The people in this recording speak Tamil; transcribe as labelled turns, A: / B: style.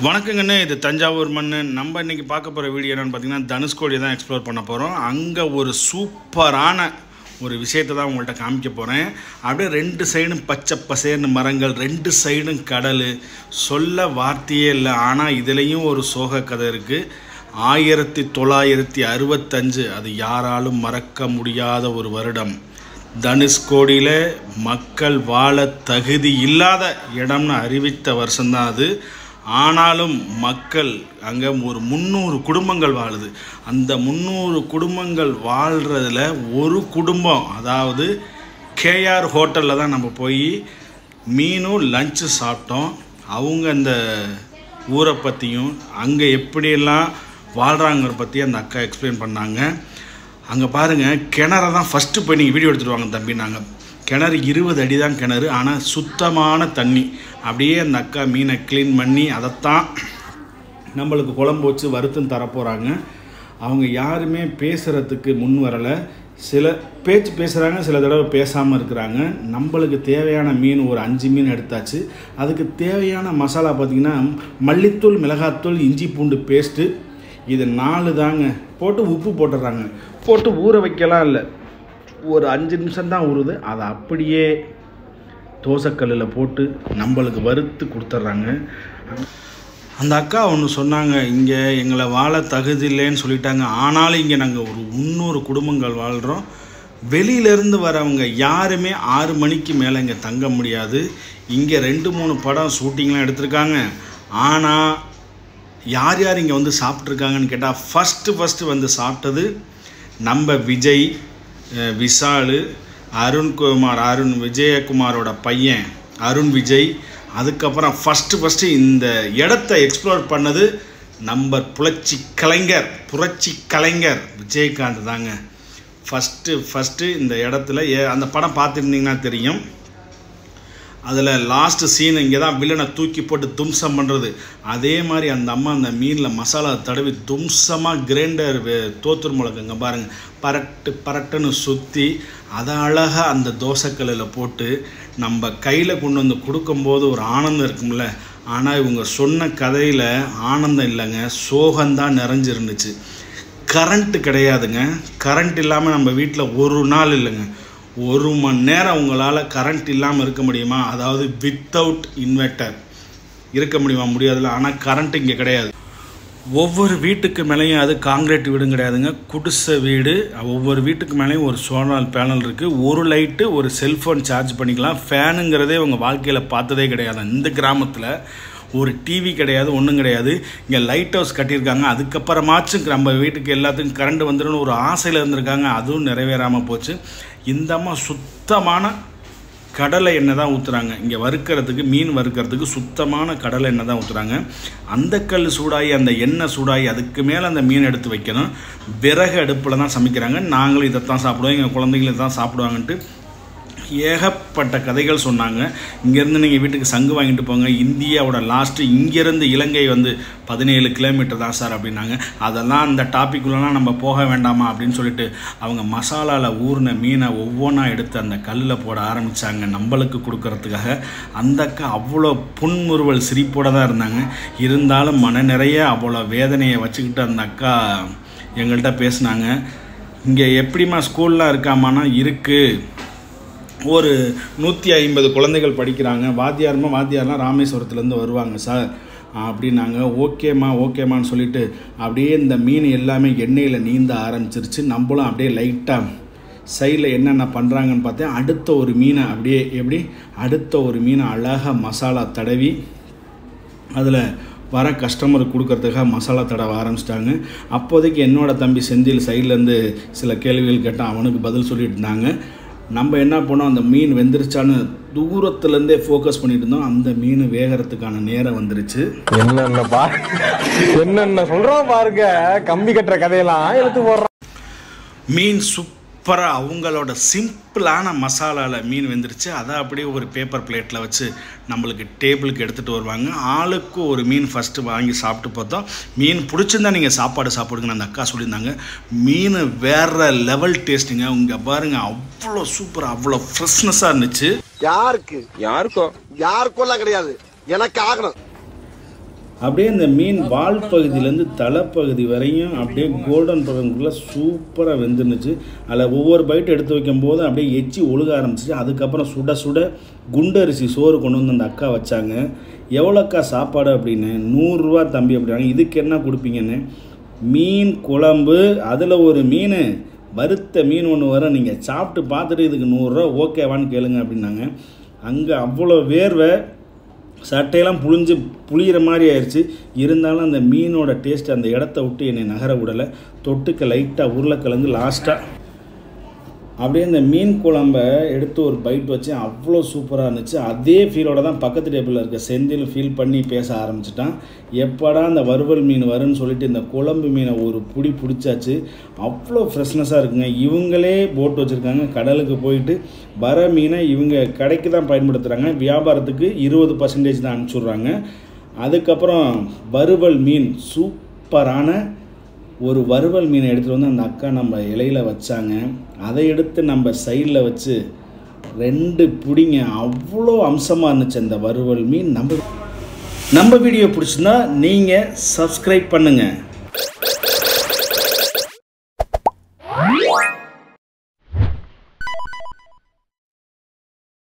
A: வணக்கங்கண்ணே இது தஞ்சாவூர் மண் நம்ம இன்னைக்கு பார்க்க போகிற வீடியோ என்னன்னு பார்த்தீங்கன்னா தனுஷ்கோடி தான் எக்ஸ்ப்ளோர் பண்ண போகிறோம் அங்கே ஒரு சூப்பரான ஒரு விஷயத்தை தான் உங்கள்கிட்ட காமிக்க போகிறேன் அப்படியே ரெண்டு சைடும் பச்சை பசேர்னு மரங்கள் ரெண்டு சைடும் கடல் சொல்ல வார்த்தையே இல்லை ஆனால் இதுலேயும் ஒரு சோக கதை இருக்குது ஆயிரத்தி தொள்ளாயிரத்தி அறுபத்தஞ்சு அது யாராலும் மறக்க முடியாத ஒரு வருடம் தனுஷ்கோடியில் மக்கள் வாழ தகுதி இல்லாத இடம்னு அறிவித்த வருஷம்தான் அது ஆனாலும் மக்கள் அங்கே ஒரு முந்நூறு குடும்பங்கள் வாழுது அந்த முந்நூறு குடும்பங்கள் வாழ்கிறதுல ஒரு குடும்பம் அதாவது கேஆர் ஹோட்டலில் தான் நம்ம போய் மீனும் லஞ்சு சாப்பிட்டோம் அவங்க அந்த ஊரை பற்றியும் அங்கே எப்படியெல்லாம் வாழ்கிறாங்கிற பற்றி அந்த அக்கா எக்ஸ்பிளைன் பண்ணாங்க அங்கே பாருங்கள் கிணற தான் ஃபஸ்ட்டு போய் நீங்கள் வீடியோ எடுத்துகிட்டு வாங்க தம்பி நாங்கள் கிணறு இருபது அடி தான் கிணறு ஆனால் சுத்தமான தண்ணி அப்படியே அந்த அக்கா மீனை க்ளீன் பண்ணி அதைத்தான் நம்மளுக்கு குழம்பு வச்சு வறுத்தும் தரப்போகிறாங்க அவங்க யாருமே பேசுகிறதுக்கு முன் வரலை சில பேச்சு பேசுகிறாங்க சில தடவை பேசாமல் இருக்கிறாங்க நம்மளுக்கு தேவையான மீன் ஒரு அஞ்சு மீன் எடுத்தாச்சு அதுக்கு தேவையான மசாலா பார்த்திங்கன்னா மல்லித்தூள் மிளகாத்தூள் இஞ்சி பூண்டு பேஸ்ட்டு இது நாலு தாங்க போட்டு உப்பு போட்டுடுறாங்க போட்டு ஊற வைக்கலாம் இல்லை ஒரு அஞ்சு நிமிஷம் தான் ஊறுது அதை அப்படியே தோசைக்கல்லில் போட்டு நம்மளுக்கு வறுத்து கொடுத்துட்றாங்க அந்த அக்கா ஒன்று சொன்னாங்க இங்கே எங்களை வாழ தகுதி இல்லைன்னு சொல்லிட்டாங்க ஆனாலும் இங்கே நாங்கள் ஒரு முந்நூறு குடும்பங்கள் வாழ்கிறோம் வெளியிலேருந்து வரவங்க யாருமே ஆறு மணிக்கு மேலே இங்கே தங்க முடியாது இங்கே ரெண்டு மூணு படம் ஷூட்டிங்லாம் எடுத்திருக்காங்க ஆனால் யார் யார் இங்கே வந்து சாப்பிட்ருக்காங்கன்னு கேட்டால் ஃபஸ்ட்டு ஃபஸ்ட்டு வந்து சாப்பிட்டது நம்ம விஜய் அஹ் விஷாலு அருண்குமார் அருண் விஜயகுமாரோட பையன் அருண் விஜய் அதுக்கப்புறம் ஃபஸ்ட்டு ஃபஸ்ட்டு இந்த இடத்த எக்ஸ்ப்ளோர் பண்ணது நம்ம புரட்சி கலைஞர் புரட்சி கலைஞர் விஜயகாந்த் தாங்க ஃபஸ்ட்டு ஃபஸ்ட்டு இந்த இடத்துல ஏ அந்த படம் பார்த்துருந்தீங்கன்னா தெரியும் அதில் லாஸ்ட்டு சீன் இங்கே தான் வில்லனை தூக்கி போட்டு தும்சம் பண்ணுறது அதே மாதிரி அந்த அம்மா அந்த மீனில் மசாலா தடவி தும்சமாக கிரைண்டர் தோத்தூர் மிளகுங்க பாருங்கள் பரட்டு பரட்டுன்னு சுற்றி அதை அழகாக அந்த தோசைக்கல்லில் போட்டு நம்ம கையில் கொண்டு வந்து கொடுக்கும்போது ஒரு ஆனந்தம் இருக்கும்ல ஆனால் இவங்க சொன்ன கதையில் ஆனந்தம் இல்லைங்க சோகந்தான் நிறைஞ்சிருந்துச்சு கரண்ட்டு கிடையாதுங்க கரண்ட் இல்லாமல் நம்ம வீட்டில் ஒரு நாள் இல்லைங்க ஒரு மணி நேரம் உங்களால் கரண்ட் இல்லாமல் இருக்க முடியுமா அதாவது வித்தவுட் இன்வெர்ட்டர் இருக்க முடியுமா முடியாதுல்ல ஆனால் கரண்ட் இங்கே கிடையாது ஒவ்வொரு வீட்டுக்கு மேலேயும் அது காங்கிரீட் வீடும் கிடையாதுங்க குடிசை வீடு ஒவ்வொரு வீட்டுக்கு மேலேயும் ஒரு சோலார் பேனல் இருக்குது ஒரு லைட்டு ஒரு செல்ஃபோன் சார்ஜ் பண்ணிக்கலாம் ஃபேனுங்கிறதே உங்கள் வாழ்க்கையில் பார்த்ததே கிடையாது இந்த கிராமத்தில் ஒரு டிவி கிடையாது ஒன்றும் கிடையாது இங்கே லைட் ஹவுஸ் கட்டியிருக்காங்க அதுக்கப்புறமாச்சும் நம்ம வீட்டுக்கு எல்லாத்துக்கும் கரண்ட் வந்துடும் ஒரு ஆசையில் இருந்திருக்காங்க அதுவும் நிறைவேறாமல் போச்சு இந்த அம்மா சுத்தமான கடலை எண்ணெய் தான் ஊற்றுறாங்க இங்கே வறுக்கிறதுக்கு மீன் வறுக்கிறதுக்கு சுத்தமான கடலை எண்ணெய் தான் ஊற்றுறாங்க அந்த கல் சூடாகி அந்த எண்ணெய் சூடாகி அதுக்கு மேலே அந்த மீன் எடுத்து வைக்கணும் விறகு அடுப்பில் தான் சமைக்கிறாங்க நாங்களும் இதைத்தான் சாப்பிடுவோம் எங்கள் குழந்தைங்களும் இதை தான் சாப்பிடுவாங்கன்ட்டு ஏகப்பட்ட கதைகள் சொன்னாங்க இங்கேருந்து நீங்கள் வீட்டுக்கு சங்கு வாங்கிட்டு போங்க இந்தியாவோட லாஸ்ட்டு இங்கேருந்து இலங்கை வந்து பதினேழு கிலோமீட்டர் தான் சார் அப்படின்னாங்க அதெல்லாம் அந்த டாப்பிக்குள்ளலாம் நம்ம போக வேண்டாமா அப்படின்னு சொல்லிட்டு அவங்க மசாலாவில் ஊறின மீனை ஒவ்வொன்றா எடுத்து அந்த கல்லில் போட ஆரம்பித்தாங்க நம்மளுக்கு கொடுக்கறதுக்காக அந்த அக்கா அவ்வளோ புன்முறுவல் சிரிப்போடு தான் இருந்தாங்க இருந்தாலும் மன நிறைய அவ்வளோ வேதனையை வச்சுக்கிட்டு அந்த அக்கா எங்கள்கிட்ட பேசினாங்க இங்கே எப்படிம்மா ஸ்கூல்லாம் இருக்காமான்னா இருக்குது ஒரு நூற்றி ஐம்பது குழந்தைகள் படிக்கிறாங்க வாத்தியார்மா வாத்தியார்லாம் ராமேஸ்வரத்துலேருந்து வருவாங்க சார் அப்படின்னாங்க ஓகேம்மா ஓகேம்மான்னு சொல்லிட்டு அப்படியே இந்த மீன் எல்லாமே எண்ணெயில் நீந்த ஆரம்பிச்சிருச்சு நம்மளும் அப்படியே லைட்டாக சைடில் என்னென்ன பண்ணுறாங்கன்னு பார்த்தேன் அடுத்த ஒரு மீனை அப்படியே எப்படி அடுத்த ஒரு மீனை அழகாக மசாலா தடவி அதில் வர கஸ்டமருக்கு கொடுக்கறதுக்காக மசாலா தடவை ஆரம்பிச்சிட்டாங்க அப்போதைக்கு என்னோடய தம்பி செந்தில் சைட்லேருந்து சில கேள்விகள் கேட்டால் அவனுக்கு பதில் சொல்லிட்டு இருந்தாங்க நம்ம என்ன பண்ணோம் அந்த மீன் வெந்துருச்சான்னு தூரத்துலேருந்தே ஃபோக்கஸ் பண்ணிட்டு இருந்தோம் அந்த மீன் வேகிறதுக்கான நேரம் வந்துருச்சு
B: என்னென்ன பா என்னென்ன சொல்றான் பாருங்க கம்பி கட்டுற கதையெல்லாம் எடுத்து போடுறான்
A: மீன் சூப்பராக அவங்களோட சிம்பிளான மசாலாவில் மீன் வெந்துருச்சு அதை அப்படியே ஒரு பேப்பர் பிளேட்டில் வச்சு நம்மளுக்கு டேபிளுக்கு எடுத்துகிட்டு வருவாங்க ஆளுக்கு ஒரு மீன் ஃபஸ்ட்டு வாங்கி சாப்பிட்டு பார்த்தோம் மீன் பிடிச்சிருந்தா நீங்கள் சாப்பாடு சாப்பிடுங்கன்னு அந்த அக்கா சொல்லியிருந்தாங்க மீன் வேறு லெவல் டேஸ்ட்டுங்க இங்கே பாருங்கள் அவ்வளோ சூப்பராக அவ்வளோ ஃப்ரெஷ்னஸாக இருந்துச்சு
C: யாருக்கு
B: யாருக்கோ
C: யாருக்கும் எல்லாம் கிடையாது எனக்கு ஆகணும்
A: அப்படியே இந்த மீன் வால் பகுதியிலேருந்து தலைப்பகுதி வரையும் அப்படியே கோல்டன் பகுதிக்குள்ளே சூப்பராக வெந்துருந்துச்சு அதில் ஒவ்வொரு பைட் எடுத்து வைக்கும் போது அப்படியே எச்சி ஒழுக ஆரம்பிச்சிச்சு அதுக்கப்புறம் சுட சுட குண்டரிசி சோறு கொண்டு வந்து அந்த அக்கா வச்சாங்க எவ்வளோக்கா சாப்பாடு அப்படின்னு நூறுரூவா தம்பி அப்படின்னாங்க இதுக்கு என்ன கொடுப்பீங்கன்னு மீன் குழம்பு அதில் ஒரு மீன் வறுத்த மீன் ஒன்று வரும் நீங்கள் சாப்பிட்டு பார்த்துட்டு இதுக்கு நூறுரூவா ஓகேவான்னு கேளுங்க அப்படின்னாங்க அங்கே அவ்வளோ வேர்வை சட்டையெல்லாம் புழிஞ்சு புளியிற மாதிரி ஆயிடுச்சு இருந்தாலும் அந்த மீனோட டேஸ்ட் அந்த இடத்த விட்டு என்னை நகர விடலை தொட்டுக்க லைட்டாக உருளைக்கிழங்கு லாஸ்ட்டாக அப்படியே இந்த மீன் குழம்ப எடுத்து ஒரு பைட் வச்சு அவ்வளோ சூப்பராக இருந்துச்சு அதே ஃபீலோட தான் பக்கத்து டேபிளில் இருக்க செந்தில் ஃபீல் பண்ணி பேச ஆரம்பிச்சிட்டான் எப்படா அந்த வறுவல் மீன் வரும்னு சொல்லிட்டு இந்த குழம்பு மீனை ஒரு புடி பிடிச்சாச்சு அவ்வளோ ஃப்ரெஷ்னஸாக இருக்குங்க இவங்களே போட் வச்சுருக்காங்க கடலுக்கு போயிட்டு வர மீனை இவங்க கடைக்கு தான் பயன்படுத்துகிறாங்க வியாபாரத்துக்கு இருபது பர்சன்டேஜ் தான் அனுப்பிச்சுட்றாங்க அதுக்கப்புறம் வறுவல் மீன் சூப்பரான ஒரு வறுவல் மீனை எடுத்துகிட்டு வந்து அந்த அக்கா நம்ம இலையில வச்சாங்க அதை எடுத்து நம்ம சைடில் வச்சு ரெண்டு பிடிங்க அவ்வளோ அம்சமாக இருந்துச்சு அந்த வறுவல் மீன் நம்ம நம்ம வீடியோ பிடிச்சிருந்தா நீங்கள் சப்ஸ்கிரைப் பண்ணுங்கள்